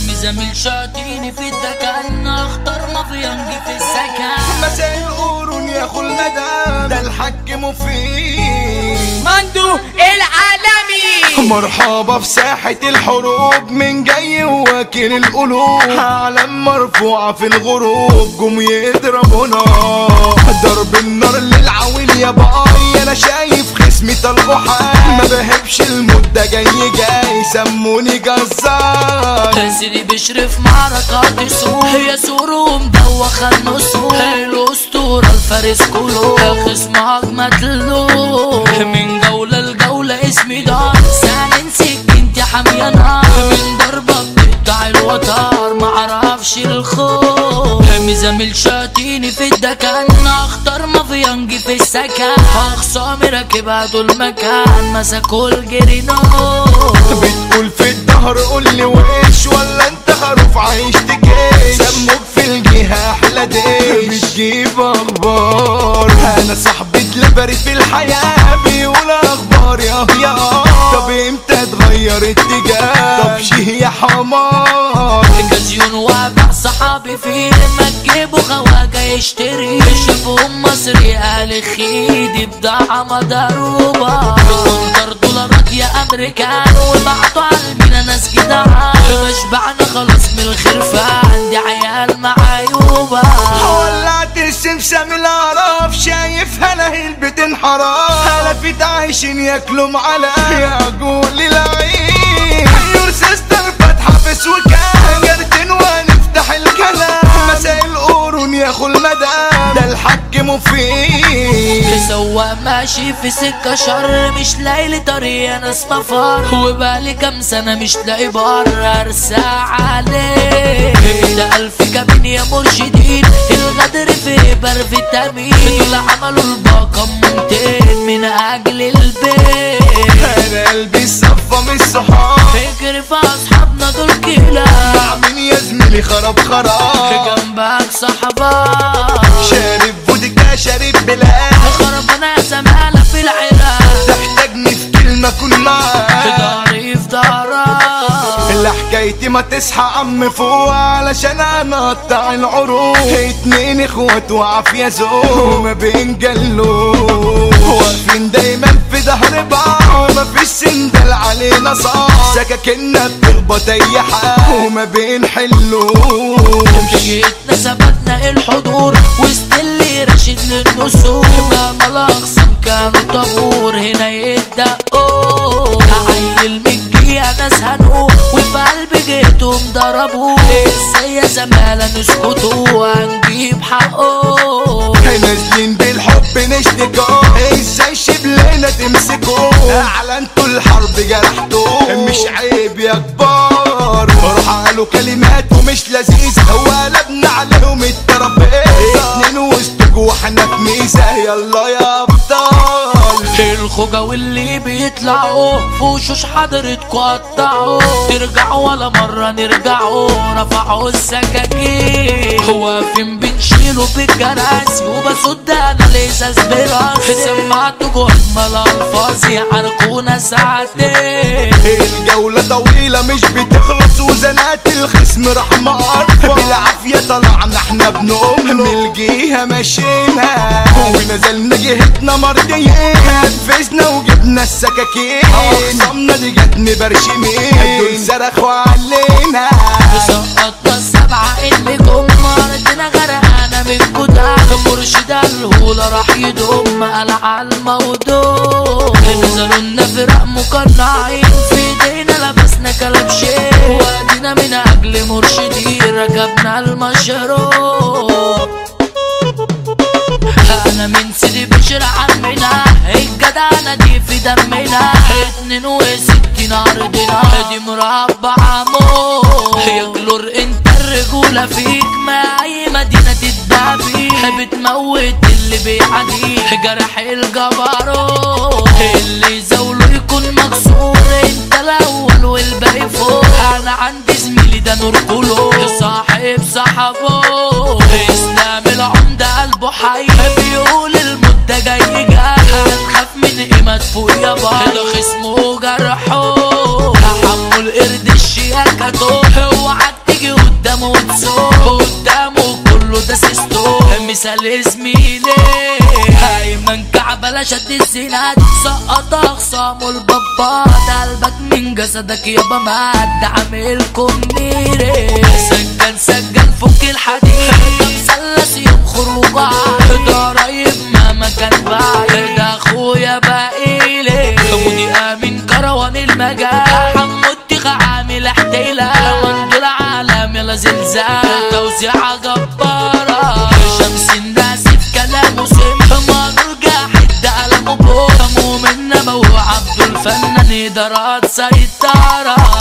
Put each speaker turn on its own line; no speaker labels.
زميل شاتيني في الدكان اختار مافيانجي في السكن
مساء القرون يا اخو المدام ده الحاج مفيد
مندو العالمي
مرحبا في ساحة الحروب من جاي واكل القلوب علم مرفوعة في الغروب جم يضربونا ضرب النار للعويل يا باي انا شايف خصمي طلبه حال ما بهبش المدة جاي جاي سموني جزار
تنزلي بشرف معركة سور هي سور ومدوخة النسور الأسطورة الفارس كله خصم أجمد له من جولة لجولة اسمي دار سالن سكنتي حامية نار من ضربة بتقطع الوتر معرفش الخوف مزامل شاتيني في الدكان اختار مافيانجي في السكن اخصامي راكبها طول مكان مسكوا الجرينو
بتقول في الظهر قول لي وش ولا انت خروف عايش تجيش سموك في الجهة احلى ديش بتجيب اخبار انا صاحبي دليفري في الحياة بيقول اخبار يا يا طب امتى اتغير اتجاه طب شيه يا حمار
جازيون وابع صحابي في لما تجيبوا خواجة يشتري شافهم مصري قال خيدي بضاعة مضروبة بتنطر دولارات يا امريكان وبعتوا عالمينا ناس جدعان بشبعنا خلاص من الخرفان دي عيال معيوبة
ولعت السمسم العرف شايف هلاهيل بتنحرف هلفت عايشين ياكلوا معلقة يا قول العين يور سيستر فاتحة في سوكان جرتين ونفتح الكلام مساء القرون يا اخو المدام ده الحاج مفيد
سواق ماشي في سكة شر مش لاقي لي طريق انا اسمه فار وبقالي كام سنة مش لاقي بر ارسى عليه ده الف كابين يا مرشدين الغدر في بر في التمين دول عملوا الباقة ممتين من اجل البيت
انا قلبي صفى من الصحاب
فكر في اصحابنا دول كده
مع مين يا زميلي خراب خراب
جنبك صحبك
شارب فودكا شارب بلاد
خربنا زمالة في العراق
تحتاجني في كلمة كل معاك
داري في دارك
اللي حكايتي ما تصحى عم فوق علشان انا اقطع العروق اتنين اخوات وعافية ذوق وما بين جلو واقفين دايما في ظهر بعض وما فيش سندل علينا صعب سكاكنا بتخبط اي حال وما بين حلو
جيتنا ثبتنا الحضور وسط اللي راشد للنسور ما الاقسم كانوا طابور هنا يدقوا هعيل مجي ناس هنقول وفي قلبي جيتهم ضربوا ازاي يا زمالة نسكتوا هنجيب حقه
نازلين بالحب نشتكوا ازاي شبلنا تمسكوا اعلنتوا الحرب جرحتوا مش عيب يا كبار راح قالوا كلمات ومش لذيذة وقلبنا عليهم الترابيزة اتنين وسطكوا واحنا في ميزة يلا يا ابطال
الخوجة واللي بيطلعوا في وشوش حضرتكوا قطعوا ترجعوا ولا مرة نرجعوا رفعوا السكاكين واقفين بنشيله بالكراسي وبصد انا الازاز براسي سمعتكوا اجمل الفاظ يعرقونا ساعتين
الجولة طويلة مش بتخلص وزنات الخصم راح مقرفة بالعافية طلعنا احنا بنقوم من الجهة مشينا ونزلنا جهتنا مرضيين نفذنا وجبنا السكاكين اقسامنا دي جت مبرشمين دول صرخوا علينا
سقطنا السبعة اللي جم ردنا غرقانة من كتاب مرشد الهولة راح يضم قلع الموضوع نزلوا لنا فرق مقنعين في ايدينا لبسنا كلام شيء وادينا من اجل مرشدين ركبنا المشروع انا من سيدي بشر عمنا الجدعنة دي في دمنا اتنين وستين ارضنا دي مربع عمود يجلر انت الرجولة فيك ما اي مدينة تتباع فيك بتموت اللي بيعاديك جرح الجبروت اللي يزاوله يكون مكسور انت الاول والباقي فوق انا عندي زميلي ده نور كله صاحب صاحبه اسلام العمدة قلبه حي بيقول المدة جاي جاي هنخاف من ايه مدفوق يا باي ده خصمه جرحه حمو القرد الشياكة اوعى مثال زميلي ايمن كعبلة شد الزناد سقط اخصامه البابات قلبك من جسدك يابا مات عاملكم ميري سجل سجل فك الحديد ده مثلث يوم خروج ده قريب مهما كان بعيد ده اخويا باقيلي ودي امين كروان المجال حمو التيخ عامل احتيلة مندول عالم يلا زلزال توزيعة جبارة شمس الناس في كلامه سم ما نرجع حد قلمه بوم مؤمن نبوي عبد الفنان إدارات سيطرة